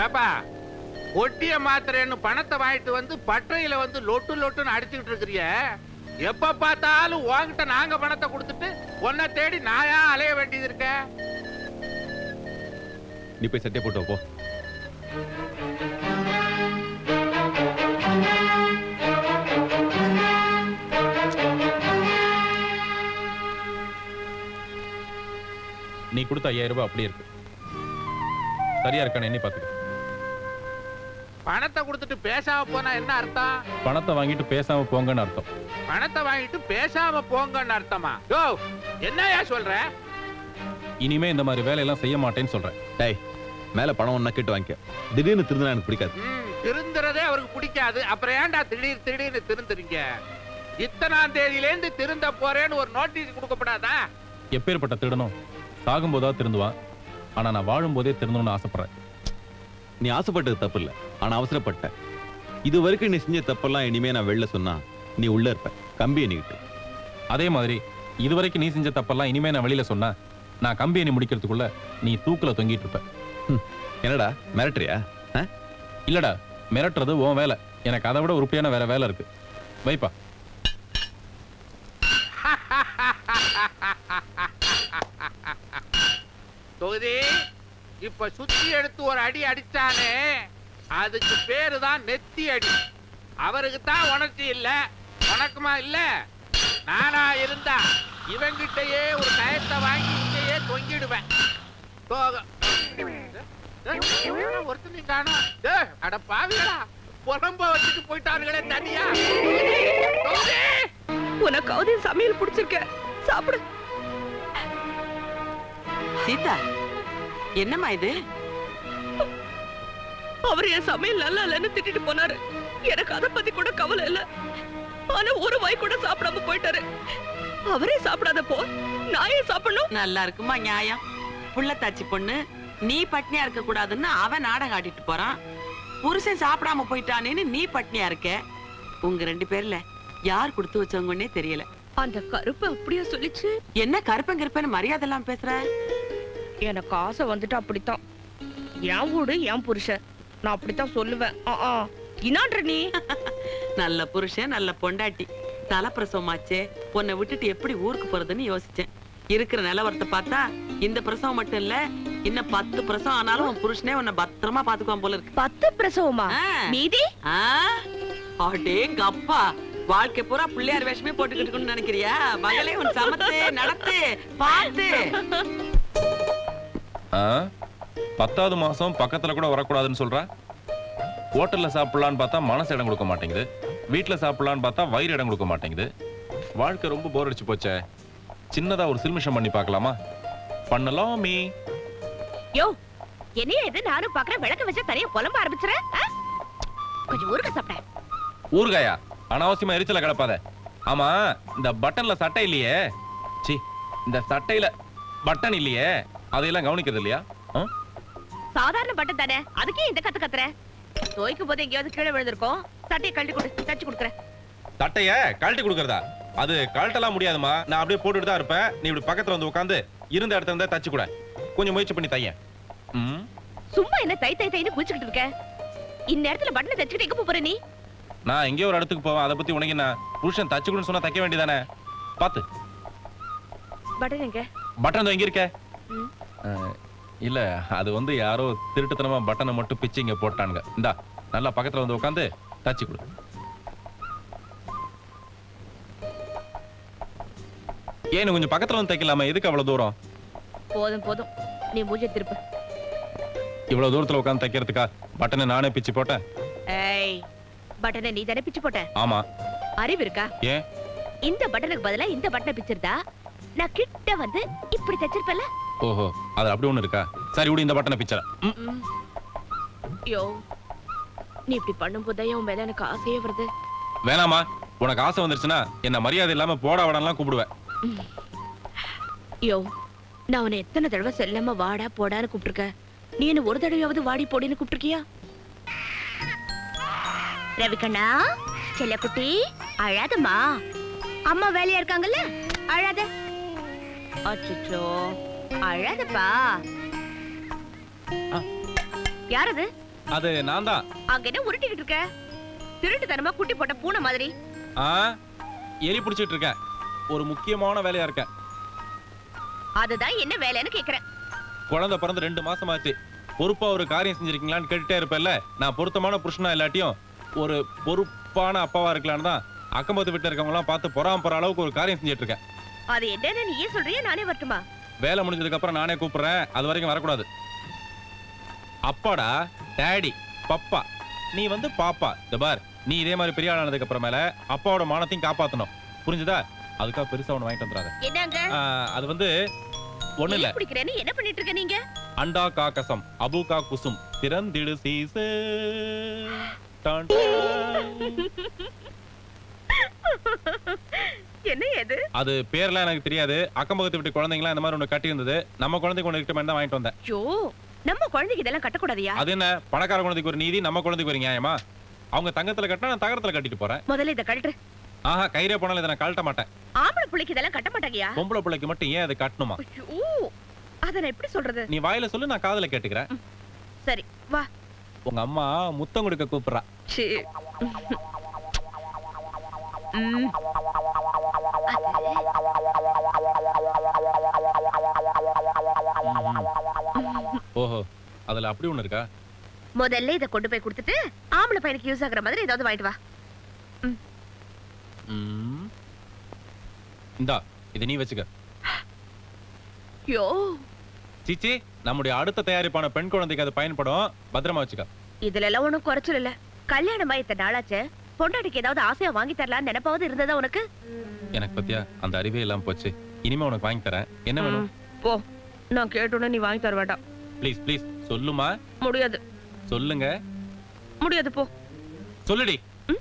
ஏப்பா ஒட்டிய மாத்திரைன்னு பணத்தை வாங்கிட்டு வந்து பட்டறையில வந்து லொட்டு லொட்டுன்னு அடிச்சுக்கிட்டு இருக்கிறிய எப்ப பார்த்தாலும் உன்கிட்ட நாங்க பணத்தை கொடுத்துட்டு உன்னை தேடி நாயா அலைய வேண்டியது இருக்க நீ போய் சட்டை போட்டு வா, போ நீ கொடுத்த ஐயாயிரம் ரூபாய் அப்படியே இருக்கு சரியா இருக்கான்னு எண்ணி பார்த்துக்க பணத்தை கொடுத்துட்டு பேசாம போனா என்ன அர்த்தம் பணத்தை வாங்கிட்டு பேசாம போங்கன்னு அர்த்தம் பணத்தை வாங்கிட்டு பேசாம போங்கன்னு அர்த்தமா யோ என்னயா சொல்ற இனிமே இந்த மாதிரி வேலையெல்லாம் செய்ய மாட்டேன்னு சொல்றேன் டேய் மேல பணம் ஒண்ணா கேட்டு வாங்கிக்க திடீர்னு திருந்தினா எனக்கு பிடிக்காது ம், திருந்துறதே அவருக்கு பிடிக்காது அப்புறம் ஏன்டா திடீர் திடீர்னு திருந்துறீங்க இத்தனாம் தேதியிலேருந்து திருந்த போறேன்னு ஒரு நோட்டீஸ் கொடுக்கப்படாதா எப்பேற்பட்ட திருடனும் சாகும்போதா திருந்துவான் ஆனா நான் வாழும்போதே திருந்தணும்னு ஆசைப்படுறேன் நீ ஆசைப்பட்டது தப்பு இல்ல ஆனா அவசரப்பட்ட இது வரைக்கும் நீ செஞ்ச தப்பெல்லாம் இனிமே நான் வெளில சொன்னா நீ உள்ள இருப்ப கம்பி எண்ணிக்கிட்டு அதே மாதிரி இதுவரைக்கும் நீ செஞ்ச தப்பெல்லாம் இனிமே நான் வெளியில சொன்னா நான் கம்பி எண்ணி முடிக்கிறதுக்குள்ள நீ தூக்குல தொங்கிட்டு இருப்ப என்னடா மிரட்டுறியா ஆ? இல்லடா மிரட்டுறது உன் வேலை எனக்கு அதை விட உருப்படியான வேற வேலை இருக்கு வைப்பா தொகுதி இப்ப சுத்தி எடுத்து ஒரு அடி அடிச்சானே அதுக்கு பேரு தான் நெத்தி அடி அவருக்கு தான் உணர்ச்சி இல்ல உனக்குமா இல்ல நானா இருந்தா இவங்கிட்டயே ஒரு கயத்தை வாங்கி இங்கேயே தொங்கிடுவேன் தோக- ஏய், என்னடா ஒருத்தனையும் காணோம். ஏய், அட பாவிகளா புலம்ப வச்சுட்டு போயிட்டாருங்களே தனியா தொகுதி! உனக்காவது என் சமையல் பிடிச்சிருக்க சாப்பிடு சீதா என்னம்மா இது அவர் என் சமையல் நல்லா இல்லைன்னு திட்டிட்டு போனாரு எனக்கு அதை பத்தி கூட கவலை இல்ல ஆனா ஒரு வாய் கூட சாப்பிடாம போயிட்டாரு அவரே சாப்பிடாதப்போ நான் ஏன் சாப்பிடணும் நல்லா இருக்குமா நியாயம் புள்ளத்தாச்சி பொண்ணு நீ பட்னியா இருக்க கூடாதுன்னு அவன் நாடகம் ஆடிட்டு போறான் புருஷன் சாப்பிடாம போயிட்டானேன்னு நீ பட்னியா இருக்க உங்க ரெண்டு பேர்ல யார் கொடுத்து வச்சவங்கன்னே தெரியல அந்த கருப்பு அப்படியே சொல்லிச்சு என்ன கருப்பங்கிருப்பேன்னு மரியாதை எல்லாம் பேசுற எனக்கு ஆசை வந்துட்டு அப்படித்தான் என் வீடு என் புருஷன் நான் அப்படித்தான் சொல்லுவேன் ஆ, ஆ. இன்னான்ற நீ நல்ல புருஷன் நல்ல பொண்டாட்டி தலைப்பிரசவமாச்சே உன்னை விட்டுட்டு எப்படி ஊருக்கு போறதுன்னு யோசிச்சேன் இருக்கிற நிலவரத்தை பார்த்தா இந்த பிரசவம் மட்டும் இல்ல இன்னும் பத்து பிரசவம் ஆனாலும் உன் புருஷனே உன்னை பத்திரமா பாத்துக்குவான் போல இருக்கு பத்து பிரசவமா ஆ. மீதி ஆ? அடேங்க அப்பா வாழ்க்கை பூரா பிள்ளையார் வேஷமே போட்டுக்கிட்டு இருக்கணும்னு நினைக்கிறியா மகளே உன் சமத்து நடத்து பார்த்து ஆ? பத்தாவது மாசம் பக்கத்துல கூட வரக்கூடாதுன்னு சொல்ற ஹோட்டல்ல சாப்பிடலான்னு பார்த்தா மனசு இடம் கொடுக்க மாட்டேங்குது வீட்ல சாப்பிடலான்னு பார்த்தா வயிறு இடம் கொடுக்க மாட்டேங்குது வாழ்க்கை ரொம்ப போர் அடிச்சு போச்சே சின்னதா ஒரு சில்மிஷம் பண்ணி பார்க்கலாமா பண்ணலாமே யோ என்னைய இது நானும் பாக்குறேன் விளக்க வச்சு தனியா புலம்ப ஆரம்பிச்சுறேன் ஆ? கொஞ்சம் ஊருக்க சாப்பிட்டேன் ஊறுகாயா அனாவசியமா எரிச்சல கிடப்பாத ஆமா இந்த பட்டன்ல சட்டை இல்லையே சி இந்த சட்டையில பட்டன் இல்லையே அதையெல்லாம் கவனிக்கிறது இல்லையா ஆ? சாதாரண பட்டம் தானே அதுக்கே இந்த கத்து கத்துற துவைக்கும் போது எங்கேயாவது கீழே விழுந்திருக்கும் சட்டையை கழட்டி கொடு தச்சு கொடுக்குறேன் சட்டைய கழட்டி கொடுக்கறதா அது கழட்டலாம் முடியாதுமா நான் அப்படியே போட்டுட்டு தான் இருப்பேன் நீ இப்படி பக்கத்துல வந்து உட்காந்து இருந்த இடத்துல இருந்தா தச்சு கூட கொஞ்சம் முயற்சி பண்ணி தையேன் ம் சும்மா என்ன தை தை தைன்னு குளிச்சுக்கிட்டு இருக்க இந்நேரத்துல பட்டனை தச்சுக்கிட்டு எங்க போப் போற நீ நான் எங்கேயோ ஒரு இடத்துக்கு போவேன் அதை பத்தி உனக்கு நான் புருஷன் தச்சு கொடுன்னு சொன்னா தைக்க வேண்டியதானே பாத்து பட்டன் எங்க பட்டன் இதோ இங்க இருக்க ம். அஹ், இல்ல அது வந்து யாரோ திருட்டுத்தனமா பட்டனை மட்டும் பிச்சு இங்க போட்டானுங்க இந்தா நல்லா பக்கத்துல வந்து உட்காந்து தச்சு கொடு ஏன் கொஞ்சம் பக்கத்துல வந்து தைக்கலாமா எதுக்கு அவ்வளவு தூரம் போதும் போதும் நீ மூஞ்ச திருப்பு இவ்வளவு தூரத்துல உட்காந்து தைக்கிறதுக்கா பட்டனை நானே பிச்சு போட்டேன் ஏய் பட்டனை நீ தானே பிச்சு போட்ட ஆமா அறிவு இருக்கா ஏன் இந்த பட்டனுக்கு பதிலா இந்த பட்டனை பிச்சிருந்தா நான் கிட்ட வந்து இப்படி தச்சிருப்பேன்ல ஓஹோ அது அப்படி ஒண்ணு இருக்கா சரி விடு இந்த பட்டனை பிச்சற ம். யோ நீ இப்படி பண்ணும்போது உன் மேல எனக்கு ஆசையே வருது வேணாமா உனக்கு ஆசை வந்துருச்சுன்னா என்ன மரியாதை இல்லாம போடா வாடாலாம் கூப்பிடுவேன் யோ நான் உன்னை எத்தனை தடவை செல்லாம வாடா போடான்னு கூப்பிட்டுருக்கேன் நீ என்ன ஒரு தடவையாவது வாடி போடின்னு கூப்பிட்டுருக்கியா ரவிகண்ணா செல்லக்குட்டி அழாதம்மா அம்மா வேலையா இருக்காங்கல்ல அழாத அச்சோ அழாதப்பா யார் அது அது நான் தான் அங்க என்ன உருட்டிக்கிட்டு இருக்க திருட்டுத்தனமா குட்டி போட்ட பூனை மாதிரி ஆ எலி பிடிச்சிட்டு இருக்கேன் ஒரு முக்கியமான வேலையா இருக்கேன் அதுதான் என்ன வேலைன்னு கேக்குறேன் குழந்தை பிறந்து ரெண்டு மாசமாச்சு பொறுப்பா ஒரு காரியம் செஞ்சிருக்கீங்களான்னு கேட்டுட்டே இருப்பேன்ல நான் பொருத்தமான புருஷனா இல்லாட்டியும் ஒரு பொறுப்பான அப்பாவா இருக்கலான்னு தான் அக்கம்பத்து வீட்டுல இருக்கவங்க எல்லாம் பார்த்து பொறாம போற அளவுக்கு ஒரு காரியம் செஞ்சுட்டு இருக்கேன் அது என்னன்னு நீயே சொல்றியா நானே வரட்டுமா வேலை முடிஞ்சதுக்கு அப்புறம் நானே கூப்பிடுறேன் அது வரைக்கும் வரக்கூடாது அப்பாடா டேடி பப்பா நீ வந்து பாப்பா இந்த பார் நீ இதே மாதிரி பெரிய ஆளானதுக்கு அப்புறமேல அப்பாவோட மானத்தையும் காப்பாத்தணும் புரிஞ்சுதா அதுக்காக பெருசா ஒண்ணு வாங்கிட்டு வந்துடாத என்னங்க ஆ, அது வந்து ஒண்ணு இல்ல எலி பிடிக்கிறேன்னு என்ன பண்ணிட்டு இருக்க நீங்க அண்டா காக்கசம் அபுகா குசும் திறந்திடு சீசு டான் டான். என்ன எது அது பேர்லாம் எனக்கு தெரியாது அக்கம் பக்கத்து வீட்டு குழந்தைங்களாம் இந்த மாதிரி ஒண்ணு கட்டி இருந்தது நம்ம குழந்தைக்கு ஒண்ணு கிட்ட தான் வாங்கிட்டு வந்தேன் ஐயோ நம்ம குழந்தைக்கு இதெல்லாம் கட்டக்கூடாதியா அது என்ன பணக்கார குழந்தைக்கு ஒரு நீதி நம்ம குழந்தைக்கு ஒரு நியாயமா அவங்க தங்கத்துல கட்டினா நான் தகரத்துல கட்டிட்டு போறேன் முதல்ல இத கழட்டு ஆஹா கைரே போனாலும் இதை நான் கழட்ட மாட்டேன் ஆம்பளை பிள்ளைக்கு இதெல்லாம் கட்ட மாட்டாங்கயா பொம்பளை பிள்ளைக்கு மட்டும் ஏன் அதை கட்டணுமா ஐயோ அத நான் எப்படி சொல்றது நீ வாயில சொல்லு நான் காதுல கேட்டுக்கிறேன் சரி வா உங்க அம்மா முத்தம் கொடுக்க கூப்பிடுறா சீ. ம். ஓஹோ அதுல அப்படி ஒண்ணு இருக்கா முதல்ல இத கொண்டு போய் கொடுத்துட்டு ஆம்பளை பையனுக்கு யூஸ் ஆகுற மாதிரி ஏதாவது வாங்கிட்டு வா ம். இந்தா இதை நீ வச்சுக்க ஐயோ சீச்சி நம்முடைய அடுத்த தயாரிப்பான பெண் குழந்தைக்கு அது பயன்படும் பத்திரமா வச்சுக்க இதுல எல்லாம் ஒண்ணும் குறைச்சல் இல்ல கல்யாணமா இத்தனை நாளாச்சு பொண்டாட்டிக்கு ஏதாவது ஆசையா வாங்கி தரலாம்னு நினைப்பாவது இருந்ததா உனக்கு எனக்கு பத்தியா அந்த அறிவே இல்லாம போச்சு இனிமே உனக்கு வாங்கி தரேன் என்ன வேணும் போ நான் கேட்டோன்னே நீ வாங்கி தர வேண்டாம் ப்ளீஸ் ப்ளீஸ் சொல்லுமா முடியாது சொல்லுங்க முடியாது போ சொல்லுடி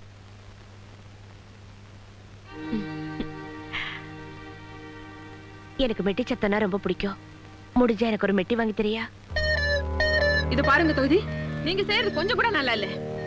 எனக்கு மெட்டி சத்தனா ரொம்ப பிடிக்கும் முடிஞ்சா எனக்கு ஒரு மெட்டி வாங்கி தரியா இது பாருங்க தொகுதி நீங்க செய்யறது கொஞ்சம் கூட நல்லா இல்ல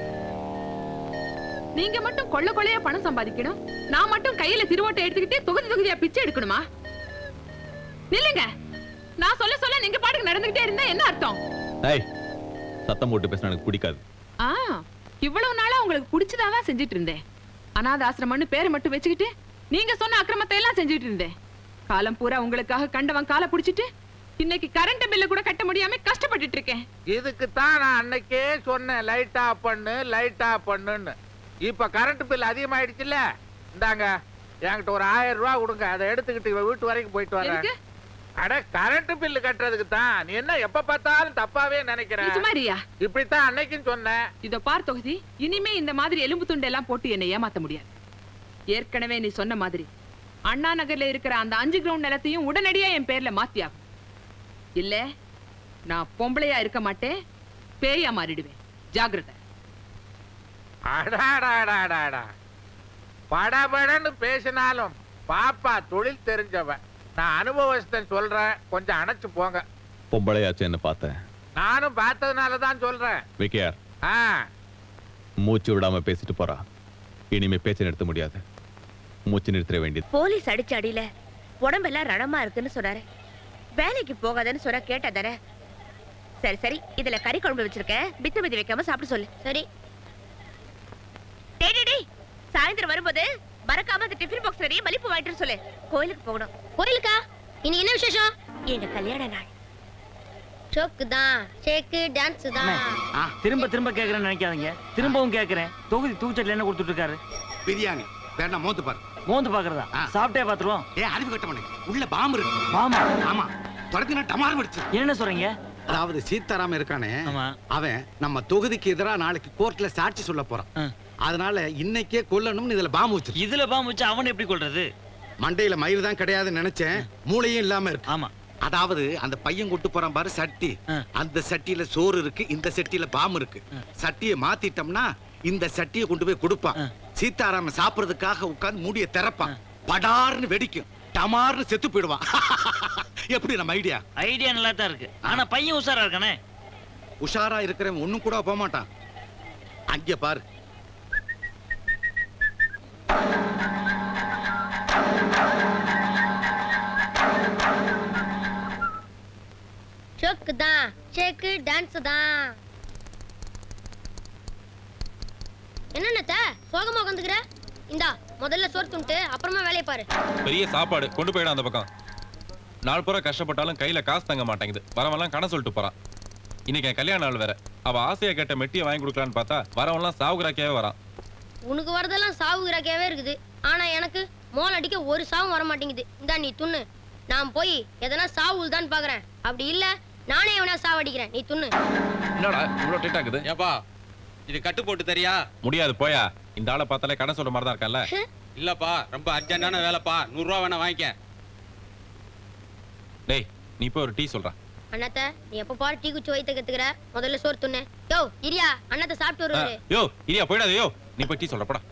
நீங்க மட்டும் கொள்ள கொள்ளையா பணம் சம்பாதிக்கணும் நான் மட்டும் கையில திருவோட்டை எடுத்துக்கிட்டு தொகுதி தொகுதியா பிச்சை எடுக்கணுமா நில்லுங்க நான் சொல்ல சொல்ல நீங்க பாட்டுக்கு நடந்துகிட்டே இருந்தா என்ன அர்த்தம் ஏய் சத்தம் போட்டு பேசினா எனக்கு பிடிக்காது ஆ இவ்வளவு நாளா உங்களுக்கு பிடிச்சதாதான் செஞ்சுட்டு இருந்தேன் அனாத ஆசிரமம்னு பேரை மட்டும் வச்சுக்கிட்டு நீங்க சொன்ன அக்கிரமத்தை எல்லாம் செஞ்சுட்டு இருந்தேன் காலம் பூரா உங்களுக்காக கண்டவன் காலை புடிச்சிட்டு இன்னைக்கு கரண்ட் பில்ல கூட கட்ட முடியாம கஷ்டப்பட்டுட்டு இருக்கேன் இதுக்கு தான் நான் அன்னைக்கே சொன்னேன் லைட் ஆஃப் பண்ணு லைட் ஆஃப் பண்ணுன்னு இப்ப கரண்ட் பில் அதிகமாயிடுச்சுல்ல இந்தாங்க என்கிட்ட ஒரு ஆயிரம் ரூபாய் கொடுங்க அதை எடுத்துக்கிட்டு இவ வீட்டு வரைக்கும் போயிட்டு வரேன் எதுக்கு அட கரண்ட் பில்லு கட்டுறதுக்கு தான் நீ என்ன எப்ப பார்த்தாலும் தப்பாவே நினைக்கிற நீ சும்மா இருயா. இப்படித்தான் அன்னைக்கும் சொன்னேன் இதோ பார் தொகுதி இனிமே இந்த மாதிரி எலும்பு துண்டு எல்லாம் போட்டு என்னை ஏமாத்த முடியாது ஏற்கனவே நீ சொன்ன மாதிரி அண்ணா நகர்ல இருக்கிற அந்த அஞ்சு கிரவுண்ட் நிலத்தையும் உடனடியா என் பேர்ல மாத்தியாகும் இல்ல நான் பொம்பளையா இருக்க மாட்டேன் பேயா மாறிடுவேன் ஜாக்கிரதை அடாடாடாடாடா படபடன்னு பேசினாலும் பாப்பா தொழில் தெரிஞ்சவன் நான் அனுபவஸ்தன் சொல்றேன் கொஞ்சம் அணைச்சு போங்க பொம்பளையாச்சு என்ன பார்த்தேன் நானும் பார்த்ததுனால தான் சொல்றேன் விக்கியார் ஆ மூச்சு விடாம பேசிட்டு போறா இனிமே பேச்சை நிறுத்த முடியாது மூச்சு நிறுத்திட வேண்டியது போலீஸ் அடிச்ச அடியில உடம்பெல்லாம் ரணமா இருக்குன்னு சொன்னாரு வேலைக்கு போகாதன்னு சொன்னா கேட்டா தானே சரி சரி இதுல கறி குழம்பு வச்சிருக்கேன் பித்து மிதி வைக்காம சாப்பிட சொல்லு சரி டேய் டேய், டேய் சாயந்தரம் வரும்போது மறக்காம அந்த டிஃபன் பாக்ஸ் நிறைய மலிப்பு வாங்கிட்டு வர சொல்லு கோயிலுக்கு போகணும் கோயிலுக்கா இன்னைக்கு என்ன விசேஷம் எங்க கல்யாண நாள் ஷோக்கு தான் ஷேக்கு டான்ஸ் தான் ஆ, திரும்ப திரும்ப கேக்குறேன்னு நினைக்காதீங்க திரும்பவும் கேக்குறேன் தொகுதி தூச்சட்டில் என்ன கொடுத்துட்டு இருக்காரு பிரியாணி வேணா மோந்து பாரு மோந்து பாக்குறதா ஆ. சாப்பிட்டே பாத்துருவோம் ஏ அறிவு கட்டமனே உள்ள பாம்பு இருக்கு மாமா ஆமா தொடர்ந்து டமார் முடிச்சு என்ன சொல்றீங்க அதாவது சீதாராம இருக்கானே ஆமா அவன் நம்ம தொகுதிக்கு எதிரா நாளைக்கு கோர்ட்ல சாட்சி சொல்ல போறான் ஆ. அதனால இன்னைக்கே கொல்லணும்னு இதுல பாம்பு வச்சிருக்கு இதுல பாம்பு வச்சு அவனை எப்படி கொள்றது மண்டையில மயிர் தான் கிடையாதுன்னு நினைச்சேன் மூளையும் இல்லாம இருக்கு ஆமா அதாவது அந்த பையன் கொண்டு போறான் பாரு சட்டி ஆ. அந்த சட்டியில சோறு இருக்கு இந்த சட்டியில பாம்பு இருக்கு சட்டியை மாத்திட்டோம்னா இந்த சட்டியை கொண்டு போய் கொடுப்பான் ஆ. சீதாராமன் சாப்பிடுறதுக்காக உட்கார்ந்து மூடிய திறப்பான் படார்னு வெடிக்கும் டமார்னு செத்து போயிடுவான் எப்படி நம்ம ஐடியா ஐடியா நல்லா தான் இருக்கு ஆனா பையன் உஷாரா இருக்கானே உஷாரா இருக்கிறவன் ஒண்ணும் கூட போக மாட்டான் அங்க பாரு ஷோக்கு தான் ஷேக்கு டான்ஸ் தான் என்னென்னத்த சோகமா உட்காந்துக்கிற இந்தா முதல்ல சோறு துண்டு அப்புறமா வேலையை பாரு பெரிய சாப்பாடு கொண்டு போயிடும் அந்த பக்கம் நாலு பூரா கஷ்டப்பட்டாலும் கையில காசு தங்க மாட்டேங்குது வரவெல்லாம் கடன் சொல்லிட்டு போறான் இன்னைக்கு என் கல்யாண நாள் வேற அவ ஆசையா கேட்ட மெட்டியை வாங்கி கொடுக்கலான்னு பார்த்தா வரவன்லாம் சாவுகிறாக்கியாவே வரான் உனக்கு வரதெல்லாம் சாவு கிராக்கியாவே இருக்குது ஆனா எனக்கு மோல் அடிக்க ஒரு சாவும் வர மாட்டேங்குது இந்தா நீ துண்ணு நான் போய் எதனா சாவு தான் பாக்குறேன் அப்படி இல்ல நானே எவனா சாவடிக்கிறேன் நீ துண்ணு என்னடா இவ்வளவு டேட் ஆகுது ஏப்பா இது கட்டு போட்டு தெரியா முடியாது போயா இந்த ஆளை பார்த்தாலே கடன் சொல்ற மாதிரி தான் இருக்கல்ல இல்லப்பா ரொம்ப அர்ஜென்டான வேலைப்பா நூறு ரூபா வேணா வாங்கிக்க டேய் நீ போய் ஒரு டீ சொல்றா அண்ணாத்த நீ எப்ப பாரு டீ குச்சி வைத்த கத்துக்கிற முதல்ல சோறு துண்ணு யோ இரியா அண்ணாத்த சாப்பிட்டு வருவாரு யோ இரியா போயிடாத யோ நீ போய் டீ சொல்ற போடா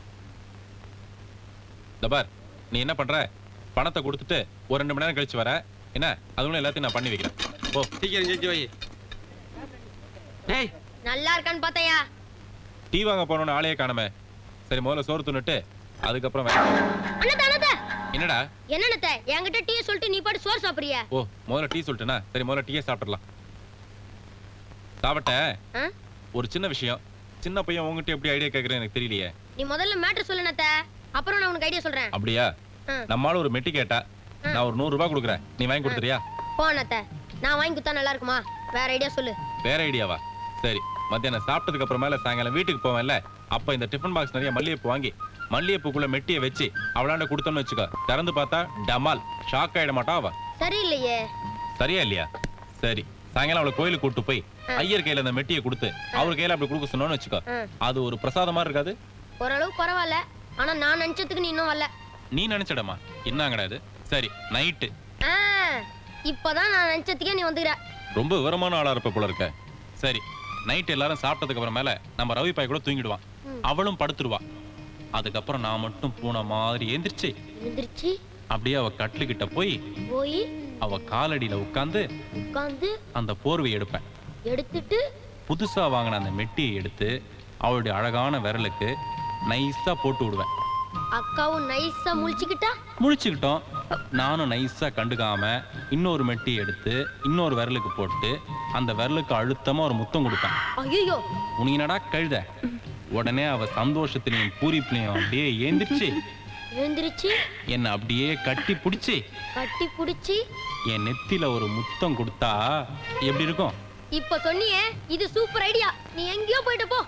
இந்த பார் நீ என்ன பண்ற பணத்தை கொடுத்துட்டு ஒரு ரெண்டு மணி நேரம் கழிச்சு வர என்ன அதுவும் எல்லாத்தையும் நான் பண்ணி வைக்கிறேன் ஓ சீக்கிரம் செஞ்சு வை டேய் நல்லா இருக்கான்னு பார்த்தையா டீ வாங்க போனோன்னு ஆளையே காணுமே சரி முதல்ல சோறு துண்ணுட்டு அதுக்கப்புறம் வேலை பாரு. அண்ணாத்த அண்ணாத்த என்னடா என்னண்ணத்த என்கிட்ட டீ சொல்லிட்டு நீ பாட்டு சோறு சாப்பிடுறியா ஓ முதல்ல டீ சொல்லிட்டுனா சரி முதல்ல டீயே சாப்பிடலாம் சாப்பிட்ட ஆ? ஒரு சின்ன விஷயம் சின்ன பையன் உங்ககிட்ட எப்படி ஐடியா கேட்கறேன் எனக்கு தெரியலையே நீ முதல்ல மேட்ரு சொல்லு அண்ணாத்த அப்புறம் நான் உனக்கு ஐடியா சொல்றேன் அப்படியா ஆ. நம்மளால ஒரு மெட்டி கேட்டா நான் ஒரு நூறு ரூபாய் கொடுக்குறேன் நீ வாங்கி கொடுத்துறியா போ அண்ணாத்த நான் வாங்கி கொடுத்தா நல்லா இருக்குமா வேற ஐடியா சொல்லு வேற ஐடியாவா சரி மத்தியானம் சாப்பிட்டதுக்கு அப்புறமேல சாயங்காலம் வீட்டுக்கு போவேன்ல அப்ப இந்த டிஃபன் பாக்ஸ் நிறைய மல்லிகைப்பூ வாங்கி மல்லிகைப்பூக்குள்ள மெட்டியை வச்சு அவளாண்ட கொடுத்தோம்னு வச்சுக்கோ திறந்து பார்த்தா டமால் ஷாக் ஆயிட மாட்டா அவ சரியில்லையே சரியா இல்லையா சரி சாயங்காலம் அவளை கோயிலுக்கு கூட்டு போய் ஐயர் கையில அந்த மெட்டியை கொடுத்து அவர் கையில அப்படி கொடுக்க சொன்னோம்னு வச்சுக்கோ ஆ. அது ஒரு பிரசாதமா இருக்காது ஓரளவு பரவாயில்ல ஆனா நான் நினைச்சதுக்கு நீ இன்னும் வரல நீ நினைச்சிடமா என்னங்கடா இது சரி நைட்டு ஆ, இப்பதான் நான் நினைச்சதுக்கே நீ வந்துக்கிற ரொம்ப விவரமான ஆளா இருப்ப போல இருக்க சரி நைட் எல்லாரும் சாப்பிட்டதுக்கு அப்புறமேல நம்ம ரவி பாய் கூட தூங்கிடுவான் ம். அவளும் படுத்துருவா அதுக்கப்புறம் நான் மட்டும் பூனை மாதிரி எந்திரிச்சு எந்திரிச்சு அப்படியே அவ கட்டிலு கிட்ட போய் போய் அவ காலடியில உட்கார்ந்து உட்காந்து அந்த போர்வையை எடுப்பேன் எடுத்துட்டு புதுசா வாங்கின அந்த மெட்டியை எடுத்து அவளுடைய அழகான விரலுக்கு நைஸா போட்டு விடுவேன் அக்காவும் நைஸா முழிச்சுக்கிட்டா முழிச்சுக்கிட்டோம் நானும் நைஸா கண்டுக்காம இன்னொரு மெட்டி எடுத்து இன்னொரு விரலுக்கு போட்டு அந்த விரலுக்கு அழுத்தமா ஒரு முத்தம் கொடுப்பேன் ஐயோ உனக்கு என்னடா கழுத உடனே அவ சந்தோஷத்திலையும் பூரிப்புலையும் அப்படியே ஏந்திரிச்சு எழுந்திருச்சு என்னை அப்படியே கட்டி பிடிச்சி கட்டி புடிச்சு என் நெத்தில ஒரு முத்தம் கொடுத்தா எப்படி இருக்கும் இப்ப சொன்னியே இது சூப்பர் ஐடியா நீ எங்கேயோ போயிட்டு போ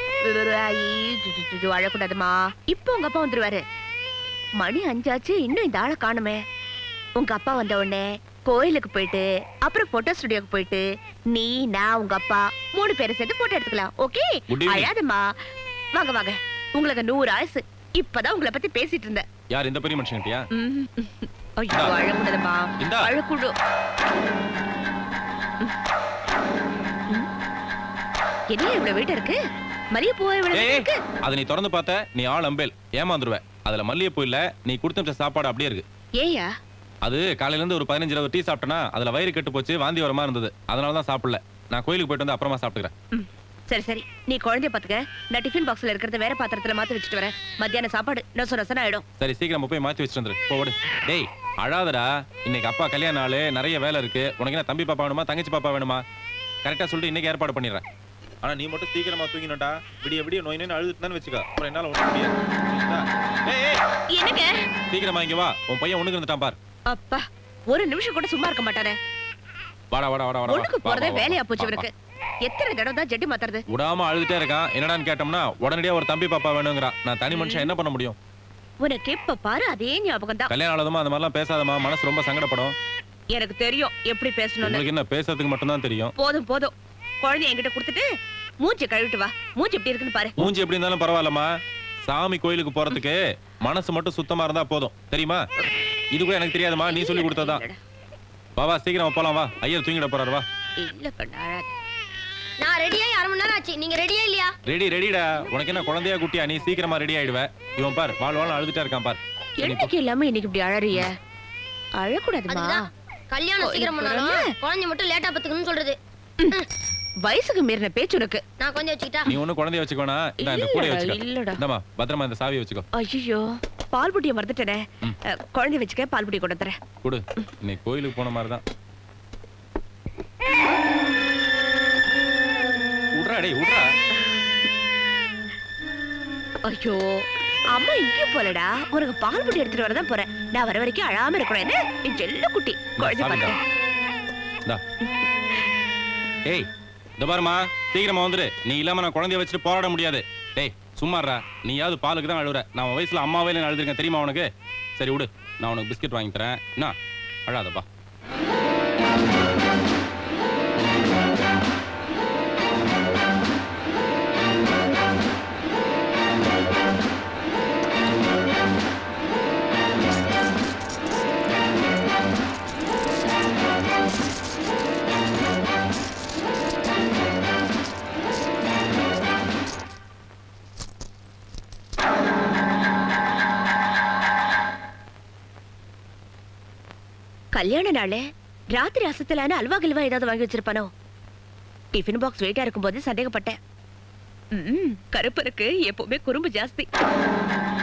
அழக்கூடாதுமா இப்போ உங்க அப்பா வந்துருவாரு மணி அஞ்சாச்சு இன்னும் இந்த ஆளை காணுமே உங்க அப்பா வந்த உடனே கோயிலுக்கு போயிட்டு அப்புறம் போட்டோ ஸ்டுடியோக்கு போயிட்டு நீ நான் உங்க அப்பா மூணு பேரும் சேர்ந்து போட்டோ எடுத்துக்கலாம் ஓகே Good evening. அழாதம்மா வாங்க வாங்க உங்களுக்கு நூறு ஆயுசு இப்பதான் உங்களை பத்தி பேசிட்டு இருந்தேன் யார் இந்த பெரிய மனுஷன்ட்டியா ம். ஐயோ அழக்கூடாதுமா இந்தா. அழக்கூடு என்ன இவ்வளவு வெயிட் இருக்கு மல்லிகை பூ இவ்வளவு ஏய் இருக்கு அதை நீ திறந்து பார்த்த நீ ஆள் அம்பேல் ஏமாந்துருவ அதுல மல்லிகைப்பூ இல்ல நீ கொடுத்த சாப்பாடு அப்படியே இருக்கு ஏயா அது காலையில இருந்து ஒரு பதினஞ்சு இருபது டீ சாப்பிட்டேனா அதுல வயிறு கெட்டு போச்சு வாந்தி வரமா இருந்தது அதனால தான் சாப்பிடல நான் கோயிலுக்கு போயிட்டு வந்து அப்புறமா சாப்பிட்டுக்கிறேன் சரி சரி நீ குழந்தைய பாத்துக்க நான் டிஃபன் பாக்ஸ்ல இருக்கிறத வேற பாத்திரத்துல மாத்தி வச்சுட்டு வரேன் மத்தியானம் சாப்பாடு நொச நொசன ஆயிடும் சரி சீக்கிரம் போய் மாத்தி வச்சுட்டு வந்துரு போடு டேய் அழாதடா இன்னைக்கு அப்பா கல்யாண நாள் நிறைய வேலை இருக்கு உனக்கு என்ன தம்பி பாப்பா வேணுமா தங்கச்சி பாப்பா வேணுமா கரெக்டா சொல்லிட்டு இன்னைக்கு ஏற்பாடு பண்ணிடுறேன் ஆனா நீ மட்டும் சீக்கிரமா தூங்கினோம்டா விடிய விடிய நோய் நோய் அழுதுட்டு வச்சுக்கோ அப்புறம் என்னால ஒண்ணு முடியாது புரியுதா? ஏய், ஏய், என்னங்க சீக்கிரமா இங்க வா உன் பையன் ஒண்ணுக்கு இருந்துட்டான் பார் அப்பா ஒரு நிமிஷம் கூட சும்மா இருக்க மாட்டானே வாடா வாடா வாடா வாடா ஒண்ணுக்கு வா, போறதே வா, வா, வேலையா வா, போச்சு வா, இவருக்கு எத்தனை தடவை தான் ஜெட்டி மாத்துறது விடாம அழுதுட்டே இருக்கான் என்னடான்னு கேட்டோம்னா உடனடியா ஒரு தம்பி பாப்பா வேணுங்கிறான் நான் தனி மனுஷன் என்ன பண்ண முடியும் உனக்கு எப்ப பாரு அதே ஞாபகம் தான் கல்யாணம் ஆனதுமா அந்த மாதிரிலாம் பேசாதமா மனசு ரொம்ப சங்கடப்படும் எனக்கு தெரியும் எப்படி பேசணும்னு உங்களுக்கு என்ன பேசுறதுக்கு மட்டும்தான் தெரியும் போதும் போதும் குழந்தைய என்கிட்ட கொடுத்துட்டு மூஞ்சி கழுவிட்டு வா மூஞ்சி எப்படி இருக்குன்னு பாரு மூஞ்சி எப்படி இருந்தாலும் பரவாயில்லம்மா சாமி கோயிலுக்கு போறதுக்கு மனசு மட்டும் சுத்தமா இருந்தா போதும் தெரியுமா இது கூட எனக்கு தெரியாதுமா நீ சொல்லி கொடுத்ததான் வா வா சீக்கிரம் போலாம் வா ஐயர் தூங்கிட போறாரு வா இல்ல கண்ணா நான் ரெடியாகி அரை மணி நேரம் ஆச்சு நீங்க ரெடியா இல்லையா ரெடி ரெடிடா உனக்கு என்ன குழந்தையா குட்டியா நீ சீக்கிரமா ரெடி ஆயிடுவ இவன் பார் வாழ் வாழ் அழுதுட்டே இருக்கான் பார் என்னைக்கு இல்லாம இன்னைக்கு இப்படி அழறிய அழக்கூடாதுமா அதுதான் கல்யாணம் சீக்கிரம் பண்ணாலும் குழந்தை மட்டும் லேட்டா பத்துக்கணும்னு சொல்றது வயசுக்கு மீறின பேச்சு உனக்கு நான் கொஞ்சம் வச்சுக்கிட்டா நீ ஒண்ணும் குழந்தைய வச்சுக்கோனா இந்த இந்த கூடைய இல்லடா, வச்சுக்கோ இல்லடா. இந்தாம்மா பத்திரமா இந்த சாவியை வச்சுக்கோ ஐயோ பால் புட்டிய மறந்துட்டேனே அஹ், குழந்தை வச்சுக்க பால் புட்டி கொண்டு தரேன் கொடு இன்னைக்கு கோயிலுக்கு போன மாதிரி தான் விட்றா டேய் விட்றா ஐயோ அம்மா இங்கேயும் போலடா உனக்கு பால் புட்டி எடுத்துட்டு வரதான் போறேன் நான் வர வரைக்கும் அழாம இருக்கணும் என்ன என் செல்ல குட்டி குழந்தை சாப்பிடுடா. பார்த்து இந்தா. ஏய் இந்த பாருமா சீக்கிரமா வந்துரு நீ இல்லாம நான் குழந்தைய வச்சுட்டு போராட முடியாது டேய் சும்மாறா நீயாவது பாலுக்கு தான் அழுகுற நான் உன் வயசுல அம்மாவே நான் அழுதுருக்கேன் தெரியுமா உனக்கு சரி விடு நான் உனக்கு பிஸ்கட் வாங்கி தரேன் என்ன அழாதப்பா கல்யாண நாளு ராத்திரி அசத்தலான அல்வா கில்வா ஏதாவது வாங்கி வச்சிருப்பானோ டிஃபன் பாக்ஸ் வெயிட்டா இருக்கும்போது சந்தேகப்பட்டேன் ம், கருப்பருக்கு எப்பவுமே குறும்பு ஜாஸ்தி